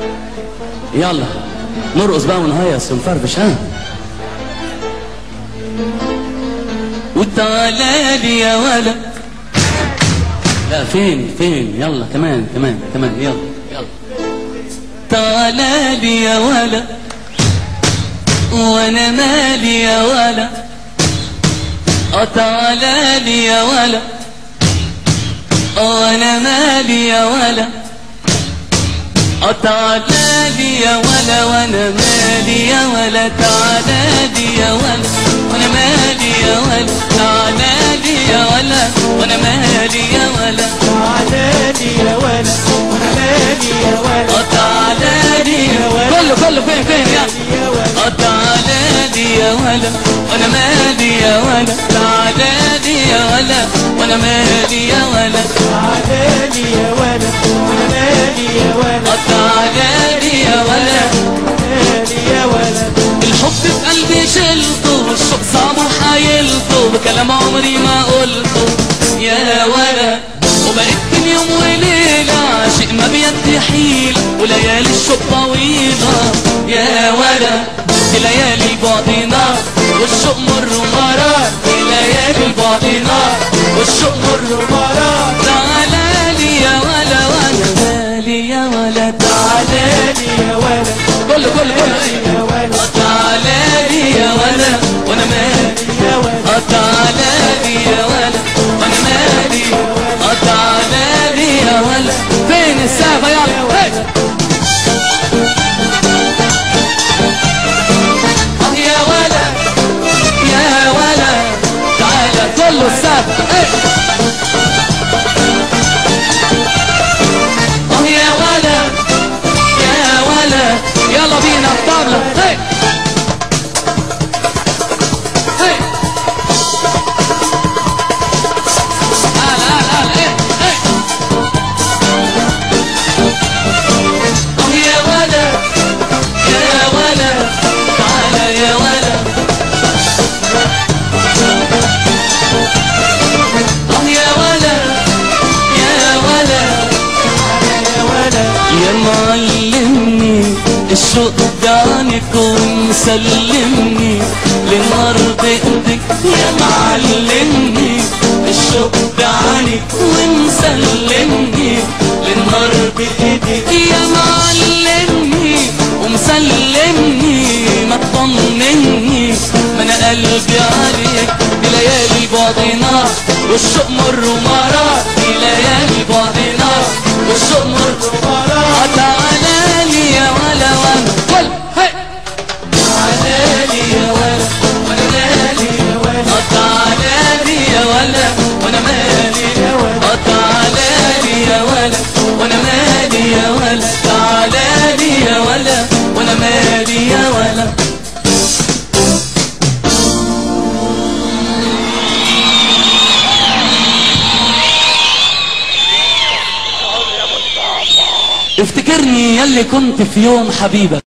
يلا نرقص بقى ونهيص ونفرفش ها وتعالى لي يا ولد لا فين فين يلا كمان كمان كمان يلا يلا تعالى لي يا ولد وانا مالي يا ولد اه تعالى لي يا ولد وانا مالي يا ولد اه تعالى لي يا ولا وانا مالي يا ولا تعالى لي يا ولا وانا مالي يا ولا تعالى لي يا ولا وانا مالي يا ولا تعالى لي يا ولا وانا مالي يا ولا اه تعالى لي يا ولا كله كله فين فين يا يا ولا اه تعالى لي يا ولا وانا مالي يا ولا تعالى لي يا ولا وانا مالي يا ولا تعالى لي يا ولا وانا مالي يا ولا اه تعالى لي يا ولا مالي يا ولا الحب في قلبي شلته والشوق صعب حايلته بكلام عمري ما قلته يا ولا وبقيت كل يوم وليلة عاشق ما بيدي حيل وليالي الشوق طويلة يا ولا في ليالي البعد نار والشوق مر ومرار في ليالي البعد نار والشوق مر ومرار تعالى لي يا ولا وانا مالي يا ولا تعالى تعالى لي يا ولا كله كله كله يا ولا تعالى لي يا ولا وانا مالي يا ولا اه تعالى لي يا ولا وانا مالي اه تعالى لي يا ولا فين السقف يلا هي. اه يا ولا يا ولا تعالى كله السقف هي. اه يا ولا يا ولا يلا بينا الطبلة هي هي هلا هلا هلا ايه ايه اه يا ولا يا ولا تعالى يا ولا اه يا ولا يا ولا يا ولا يا معلمني الشوق دعنك ومسلمني لنار بايدك يا معلمني الشوق دعنك ومسلمني للنار بايدك يا معلمني ومسلمني ما تطمني ما انا قلبي عليك بليالي بعد نار والشوق مر ومرار بليالي بعد نار والشوق مر ومرار تعالى لي يا ولا وانا كل هي تعالى لي يا ولا وانا مالي يا ولا تعالى لي يا ولا وانا مالي يا ولا تعالى لي يا ولا وانا مالي يا ولا تعالى لي يا ولا وانا مالي يا ولا افتكرني يلي كنت في يوم حبيبك